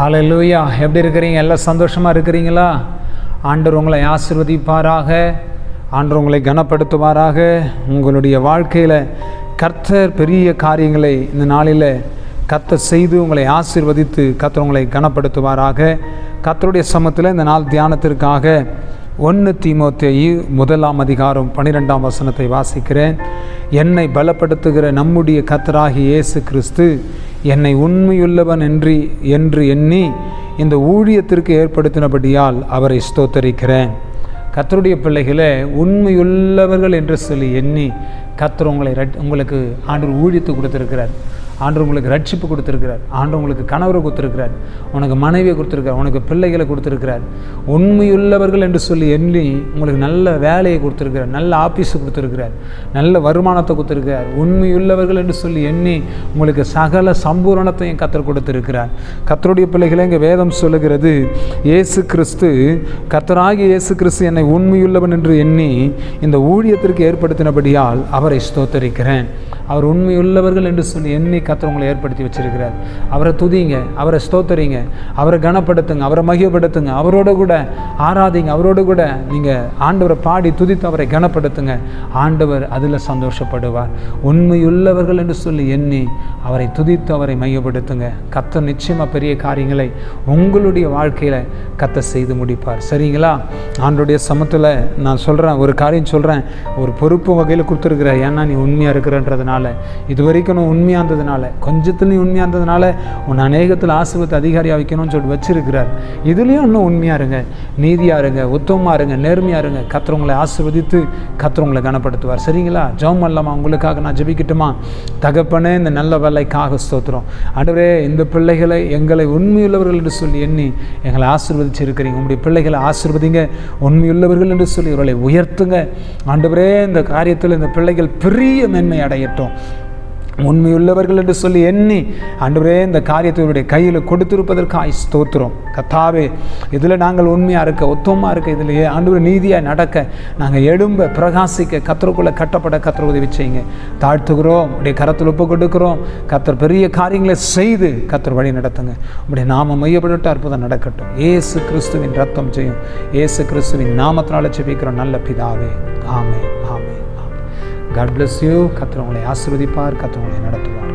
ஹalleluya எப்படி இருக்கிறீங்க எல்லாம் சந்தோஷமாக இருக்கிறீங்களா ஆண்டவர் உங்களை ஆசிர்வதிப்பாராக ஆண்டவர் உங்களை கனப்படுத்துவாராக உங்களுடைய வாழ்க்கையில் கர்த்தர் பெரிய காரியங்களை இந்த நாளில் கர்த்தர் செய்து உங்களை ஆசீர்வதித்து கர்த்தர் உங்களை கனப்படுத்துவாராக கர்த்தருடைய சமத்தில் இந்த நாள் தியானத்திற்காக ஒன்று தீமோத்தேயு முதலாம் அதிகாரம் பன்னிரெண்டாம் வசனத்தை வாசிக்கிறேன் என்னை பலப்படுத்துகிற நம்முடைய கத்தராகி இயேசு கிறிஸ்து என்னை உண்மையுள்ளவன் என்று என்று எண்ணி இந்த ஊழியத்திற்கு ஏற்படுத்தினபடியால் அவரை ஸ்தோத்தரிக்கிறேன் கத்தருடைய பிள்ளைகளை உண்மையுள்ளவர்கள் என்று சொல்லி எண்ணி கத்தர் உங்களை ரட் உங்களுக்கு ஆண்டு ஊழியத்து கொடுத்துருக்கிறார் ஆண்டு உங்களுக்கு ரட்சிப்பு கொடுத்துருக்கிறார் ஆண்டு உங்களுக்கு கணவரை கொடுத்துருக்கிறார் உனக்கு மனைவியை கொடுத்துருக்கிறார் உனக்கு பிள்ளைகளை கொடுத்துருக்கிறார் உண்மையுள்ளவர்கள் என்று சொல்லி எண்ணி உங்களுக்கு நல்ல வேலையை கொடுத்துருக்கிறார் நல்ல ஆஃபீஸை கொடுத்துருக்கிறார் நல்ல வருமானத்தை கொடுத்துருக்கிறார் உண்மையுள்ளவர்கள் என்று சொல்லி எண்ணி உங்களுக்கு சகல சம்பூரணத்தையும் கத்தர் கொடுத்துருக்கிறார் கத்தருடைய பிள்ளைகளை இங்கே வேதம் சொல்லுகிறது இயேசு கிறிஸ்து கத்தராகிய இயேசு கிறிஸ்து என்னை உண்மையுள்ளவன் என்று எண்ணி இந்த ஊழியத்திற்கு ஏற்படுத்தினபடியால் அவரை ஸ்தோத்தரிக்கிறேன் அவர் உண்மையுள்ளவர்கள் என்று சொல்லி எண்ணி கத்தர் உங்களை ஏற்படுத்தி வச்சிருக்கிறார் அவரை துதிங்க அவரை ஸ்தோத்தரிங்க அவரை கனப்படுத்துங்க அவரை மகிழ்படுத்துங்க அவரோட கூட ஆராதிங்க அவரோட கூட நீங்கள் ஆண்டவரை பாடி துதித்து அவரை கனப்படுத்துங்க ஆண்டவர் அதில் சந்தோஷப்படுவார் உண்மையுள்ளவர்கள் என்று சொல்லி எண்ணி அவரை துதித்து அவரை மையப்படுத்துங்க கத்தர் நிச்சயமாக பெரிய காரியங்களை உங்களுடைய வாழ்க்கையில் கத்த செய்து முடிப்பார் சரிங்களா ஆண்டுடைய சமத்தில் நான் சொல்கிறேன் ஒரு காரியம் சொல்கிறேன் ஒரு பொறுப்பு வகையில் கொடுத்துருக்குறேன் ஏன்னா நீ உண்மையாக இருக்கிறன்றதுனால இது வரைக்கும் நான் உண்மையாக இருந்ததுனால கொஞ்சத்தில் நீ உண்மையாக இருந்ததுனால உன் அநேகத்தில் ஆசிர்வத்தை அதிகாரியாக வைக்கணும்னு சொல்லிட்டு வச்சிருக்கிறார் இதுலேயும் இன்னும் உண்மையாக இருங்க நீதியாக இருங்க உத்தமமாக இருங்க நேர்மையாக இருங்க கத்துறவங்களை ஆசிர்வதித்து கத்துறவங்களை கனப்படுத்துவார் சரிங்களா ஜெபம் அல்லாமா உங்களுக்காக நான் ஜெபிக்கட்டுமா தகப்பனே இந்த நல்ல வேலைக்காக ஸ்தோத்திரம் ஆண்டவரே இந்த பிள்ளைகளை எங்களை உண்மையுள்ளவர்கள் என்று சொல்லி எண்ணி எங்களை ஆசிர்வதிச்சிருக்கிறீங்க உங்களுடைய பிள்ளைகளை ஆசிர்வதிங்க உண்மையுள்ளவர்கள் என்று சொல்லி இவர்களை உயர்த்துங்க ஆண்டவரே இந்த காரியத்தில் இந்த பிள்ளைகள் பெரிய மேன்மை அடையட்டும் உண்மையுள்ளவர்கள் என்று சொல்லி எண்ணி ஆண்டவரே இந்த காரியத்தை இவருடைய கையில் கொடுத்திருப்பதற்காக ஸ்தோத்திரம் கத்தாவே இதில் நாங்கள் உண்மையாக இருக்க ஒத்தமாக இருக்க இதில் ஆண்டவர் நீதியாக நடக்க நாங்கள் எழும்ப பிரகாசிக்க கத்தருக்குள்ளே கட்டப்பட கத்தர் உதவி செய்யுங்க தாழ்த்துகிறோம் உடைய கரத்தில் ஒப்பு கொடுக்கிறோம் கத்தர் பெரிய காரியங்களை செய்து கத்தர் வழி நடத்துங்க உடைய நாம மையப்பட்டு அற்புதம் நடக்கட்டும் ஏசு கிறிஸ்துவின் ரத்தம் செய்யும் ஏசு கிறிஸ்துவின் நாமத்தினால செபிக்கிறோம் நல்ல பிதாவே ஆமே ஆமே ஆமே காட் பிளஸ் யூ கத்திரவங்களை ஆசிர்வதிப்பார் கத்திரவங்களை நடத்துவார்